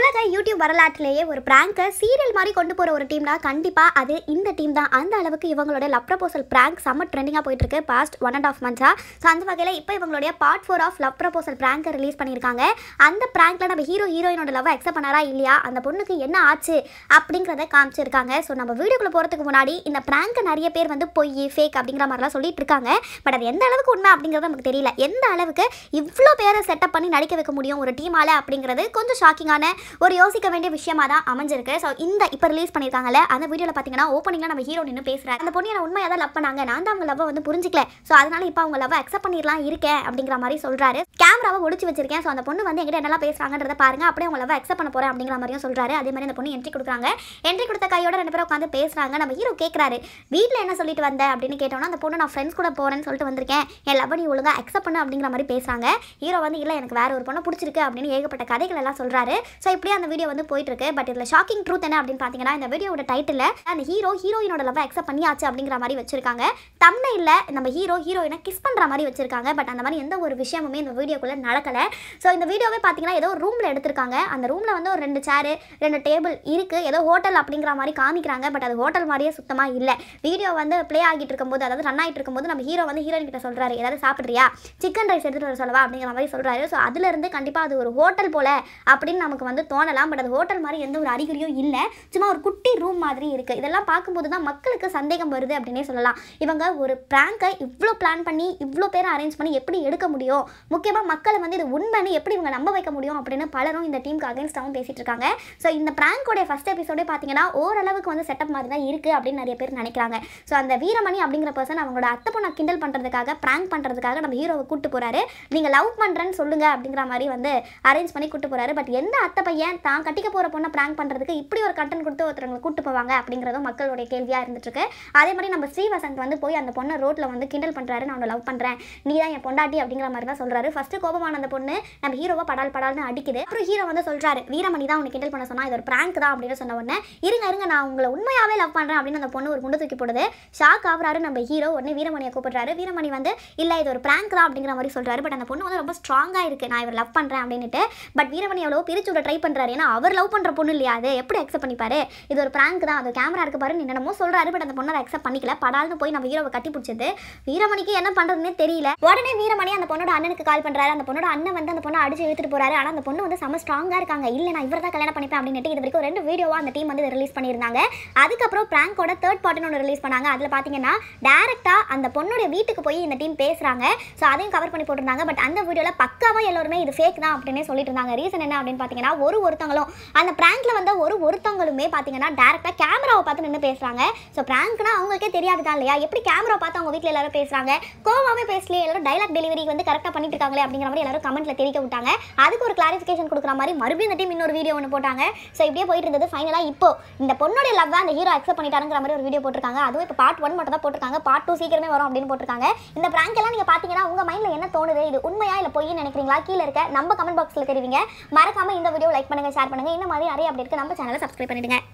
உலக யூடியூப் வரலாற்றிலேயே ஒரு பிராங்கை சீரியல் மாதிரி கொண்டு போகிற ஒரு டீம்னா கண்டிப்பாக அது இந்த டீம் தான் அந்த அளவுக்கு இவங்களோட லவ் ப்ரப்போசல் பிராங்க் செம்ம ட்ரெண்டிங்காக போயிட்டு இருக்கு பாஸ்ட் ஒன் அண்ட் ஆஃப் மந்த்ஸாக ஸோ அந்த வகையில் இப்போ இவங்களுடைய part four of love proposal பிராங்கை ரிலீஸ் பண்ணியிருக்காங்க அந்த பிராங்க்ல நம்ம ஹீரோ ஹீரோயினோட லவ் அக்செப்ட் பண்ணாரா இல்லையா அந்த பொண்ணுக்கு என்ன ஆச்சு அப்படிங்கிறத காமிச்சிருக்காங்க ஸோ நம்ம வீடியோக்குள்ள போகிறதுக்கு முன்னாடி இந்த பிராங்கை நிறைய பேர் வந்து பொய் ஃபேக் அப்படிங்கிற மாதிரிலாம் சொல்லிட்டு இருக்காங்க பட் அது எந்த அளவுக்கு உண்மை அப்படிங்கிறது நமக்கு தெரியல எந்த அளவுக்கு இவ்வளோ பேரை செட்டப் பண்ணி நடிக்க வைக்க முடியும் ஒரு டீமால அப்படிங்கிறது கொஞ்சம் ஷாக்கிங்கான ஒரு யோசிக்க வேண்டிய விஷயமா தான் அமைஞ்சிருக்கு ஸோ இந்த இப்போ ரிலீஸ் பண்ணியிருக்காங்கல்ல அந்த வீடியோவில் பார்த்தீங்கன்னா ஓப்பனிங்ல நம்ம ஹீரோ நின்று பேசுகிறார் அந்த பொண்ணு என்ன உண்மையாக தான் லவ் பண்ணாங்க நான் தான் அவங்க லவ்வை வந்து புரிஞ்சிக்கல ஸோ அதனால இப்போ அவங்க லவ்வை அக்செப்ட் பண்ணிடலாம் இருக்கேன் அப்படிங்கிற மாதிரி சொல்றாரு கேமராவை ஒடிச்சு வச்சிருக்கேன் ஸோ அந்த பொண்ணு வந்து எங்கிட்ட என்னெல்லாம் பேசுறாங்கன்றத பாருங்க அப்படியே அவங்க லவ்வை அக்செப்ட் பண்ண போறேன் அப்படிங்கிற மாதிரியும் சொல்றாரு அதே மாதிரி அந்த பொண்ணு என்ட்ரி கொடுக்குறாங்க என்ட்ரி கொடுத்த கையோட ரெண்டு பேரும் உட்காந்து பேசுறாங்க நம்ம ஹீரோ கேட்குறாரு வீட்டில் என்ன சொல்லிட்டு வந்த அப்படின்னு கேட்டோம்னா அந்த பொண்ணு நான் ஃப்ரெண்ட்ஸ் கூட போறேன்னு சொல்லிட்டு வந்திருக்கேன் என் லவ் நீ ஒழுங்கா அக்செப்ட் பண்ணு அப்படிங்கிற மாதிரி பேசுறாங்க ஹீரோ வந்து இல்லை எனக்கு வேற ஒரு பொண்ணு பிடிச்சிருக்கு அப்படின்னு ஏகப்பட்ட கதைகள் எல்லாம் சொல்றாரு ஸோ இப்படியே அந்த வீடியோ வந்து போயிட்டு இருக்கு பட் இதில் ஷாக்கிங் ட்ரூத் என்ன அப்படின்னு பார்த்தீங்கன்னா இந்த வீடியோட டைட்டில் அந்த ஹீரோ ஹீரோயினோட லவ் அக்செப்ட் பண்ணியாச்சு அப்படிங்கிற மாதிரி வச்சிருக்காங்க தம்னையில் நம்ம ஹீரோ ஹீரோயினை கிஸ் பண்ணுற மாதிரி வச்சிருக்காங்க பட் அந்த மாதிரி எந்த ஒரு விஷயமுமே இந்த வீடியோக்குள்ளே நடக்கலை ஸோ இந்த வீடியோவே பார்த்தீங்கன்னா ஏதோ ஒரு ரூமில் எடுத்திருக்காங்க அந்த ரூமில் வந்து ஒரு ரெண்டு சேரு ரெண்டு டேபிள் இருக்குது ஏதோ ஹோட்டல் அப்படிங்கிற மாதிரி காமிக்கிறாங்க பட் அது ஹோட்டல் மாதிரியே சுத்தமாக இல்லை வீடியோ வந்து ப்ளே ஆகிட்டு இருக்கும்போது அதாவது ரன் ஆகிட்டு இருக்கும்போது நம்ம ஹீரோ வந்து ஹீரோயின் கிட்ட சொல்கிறாரு ஏதாவது சாப்பிட்றியா சிக்கன் ரைஸ் எடுத்துகிட்டு வர சொல்லவா அப்படிங்கிற மாதிரி சொல்கிறாரு ஸோ அதுலேருந்து கண்டிப்பாக அது ஒரு ஹோட்டல் போல அப்படின்னு நமக்கு வந்து தோணலாம் பட் அது ஹோட்டல் மாதிரி எந்த ஒரு அறிகுறியும் இல்லை சும்மா ஒரு குட்டி ரூம் மாதிரி இருக்குது இதெல்லாம் பார்க்கும்போது தான் மக்களுக்கு சந்தேகம் வருது அப்படின்னே சொல்லலாம் இவங்க ஒரு ப்ராங்கை இவ்வளோ பிளான் பண்ணி இவ்வளோ பேரை அரேஞ்ச் பண்ணி எப்படி எடுக்க முடியும் முக்கியமாக மக்களை வந்து இது உண்மைன்னு எப்படி இவங்க நம்ப வைக்க முடியும் அப்படின்னு பலரும் இந்த டீமுக்கு அகேன்ஸ்டாகவும் பேசிட்டு இருக்காங்க ஸோ இந்த ப்ராங்கோடைய ஃபர்ஸ்ட் எபிசோடே பார்த்தீங்கன்னா ஓரளவுக்கு வந்து செட்டப் மாதிரி தான் இருக்குது அப்படின்னு நிறைய பேர் நினைக்கிறாங்க ஸோ அந்த வீரமணி அப்படிங்கிற பர்சன் அவங்களோட அத்தை பொண்ணை கிண்டல் பண்ணுறதுக்காக ப்ராங்க் பண்ணுறதுக்காக நம்ம ஹீரோவை கூட்டு போகிறாரு நீங்கள் லவ் பண்ணுறேன்னு சொல்லுங்க அப்படிங்கிற மாதிரி வந்து அரேஞ்ச் பண்ணி கூட்டு போகிறாரு பட் எந்த அத்தை பையன் தான் கட்டிக்க போகிற பொண்ணை ப்ராங்க் பண்ணுறதுக்கு இப்படி ஒரு கட்டன் கொடுத்து ஒருத்தவங்களை கூட்டு போவாங்க அப்படிங்கிறதும் மக்களுடைய கேள்வியாக இருந்துட்டு இருக்கு அதே மாதிரி நம்ம ஸ்ரீவசந்த் வந்து போய் அந்த பொண்ணை ரோட்டில் வந்து கிண்டல் பண்ணுறாரு நான் உன்னை லவ் பண்ணுறேன் நீ தான் என் பொண்டாட்டி அப்படிங்கிற மாதிரி தான் சொல்கிறாரு ஃபஸ்ட்டு கோபமான அந்த பொண்ணு நம்ம ஹீரோவை படால் படால்னு அடிக்குது அப்புறம் ஹீரோ வந்து சொல்கிறாரு வீரமணி தான் உனக்கு கிண்டல் பண்ண சொன்னா இது ஒரு ப்ராங்க் தான் அப்படின்னு சொன்ன உடனே இருங்க இருங்க நான் உங்களை உண்மையாகவே லவ் பண்ணுறேன் அப்படின்னு அந்த பொண்ணு ஒரு குண்டு தூக்கி போடுது ஷாக் ஆகுறாரு நம்ம ஹீரோ உடனே வீரமணியை கூப்பிடுறாரு வீரமணி வந்து இல்லை இது ஒரு ப்ராங்க் தான் அப்படிங்கிற மாதிரி சொல்கிறாரு பட் அந்த பொண்ணு வந்து ரொம்ப ஸ்ட்ராங்காக இருக்குது நான் இவர் லவ் பண்ணுறேன் அப்படின்ட்டு பட் வீரமணி எவ்வளோ பிரிச்சு விட ட்ரை பண்ணுறாரு ஏன்னா அவர் லவ் பண்ணுற பொண்ணு இல்லையா அது எப்படி அக்செப்ட் பண்ணிப்பாரு இது ஒரு ப்ராங்க் தான் அது கேமரா இருக்கு பாரு என்னமோ சொல்கிறாரு பட் அந்த பொண்ணை அக்செப்ட் பண்ணிக்கல படால்னு போய் நம்ம ஹீரோவை கட்டி பிடிச்சது வீரமணிக்கு என்ன பண்ணுறதுனே தெரியல உடனே வீரமணி அந்த பொண்ணோட அண்ணனுக்கு கால் பண்ணுறாரு அந்த பொண்ணோட அண்ணன் வந்து அந்த பொண்ணை அடிச்சு இழுத்துட்டு போறாரு ஆனால் அந்த பொண்ணு வந்து செம்ம ஸ்ட்ராங்காக இருக்காங்க இல்லை நான் இவர் தான் கல்யாணம் பண்ணிப்பேன் அப்படின்ட்டு இது வரைக்கும் ரெண்டு வீடியோவாக அந்த டீம் வந்து ரிலீஸ் பண்ணியிருந்தாங்க அதுக்கப்புறம் ப்ராங்கோட தேர்ட் பார்ட்னு ஒன்று ரிலீஸ் பண்ணாங்க அதில் பார்த்தீங்கன்னா டேரெக்டாக அந்த பொண்ணுடைய வீட்டுக்கு போய் இந்த டீம் பேசுகிறாங்க ஸோ அதையும் கவர் பண்ணி போட்டிருந்தாங்க பட் அந்த வீடியோவில் பக்காவாக எல்லாருமே இது ஃபேக் தான் அப்படின்னே சொல்லிட்டு இருந்தாங்க ரீசன் என்ன அப்படின்னு பார்த்தீங்கன்னா ஒரு ஒருத்தவங்களும் அந்த ப்ராங்க்ல வந்த ஒரு ஒருத்தவங்களுமே பார்த்தீங்கன்னா டேரெக்டாக கேமராவை பார்த்து நின்று பேசுகிறாங்க ஸோ ப்ராங்க்னா அவங்களுக்கே தெரியாது தான் இல்லையா எப்படி கேமரா பார்த்து அவங்க வீட்டில் எல்லாரும் பேசுகிறாங்க கோவாவே பேசலையே எல்லாரும் டைலாக் டெலிவரி வந்து கரெக்டாக பண்ணிட்டு இருக்காங்களே அப்படிங்கிற மாதிரி எல்லாரும் கமெண்ட்ல தெரிவிக்க விட்டாங்க அதுக்கு ஒரு கிளாரிஃபிகேஷன் கொடுக்குற மாதிரி மறுபடியும் இந்த டீம் இன்னொரு வீடியோ ஒன்று போட்டாங்க ஸோ இப்படியே போயிட்டு இருந்தது ஃபைனலாக இப்போ இந்த பொண்ணுடைய லவ் அந்த ஹீரோ அக்செப்ட் பண்ணிட்டாருங்கிற மாதிரி ஒரு வீடியோ போட்டிருக்காங்க அதுவும் இப்போ பார்ட் ஒன் மட்டும் தான் போட்டிருக்காங்க பார்ட் டூ சீக்கிரமே வரும் அப்படின்னு போட்டிருக்காங்க இந்த prank எல்லாம் நீங்கள் பார்த்தீங்கன்னா உங்கள் மைண்டில் என்ன தோணுது இது உண்மையா இல்லை பொய்ன்னு நினைக்கிறீங்களா கீழே இருக்க நம்ம கமெண்ட் பாக்ஸில் தெரிவிங்க மறக்காம இந்த வீடியோ லைக் பண்ணுங்க ஷேர் பண்ணுங்க இந்த மாதிரி நிறைய அப்படி இருக்கு நம்ம சேனலை சப்ஸ்கிரைப் பண்ணிடுங்க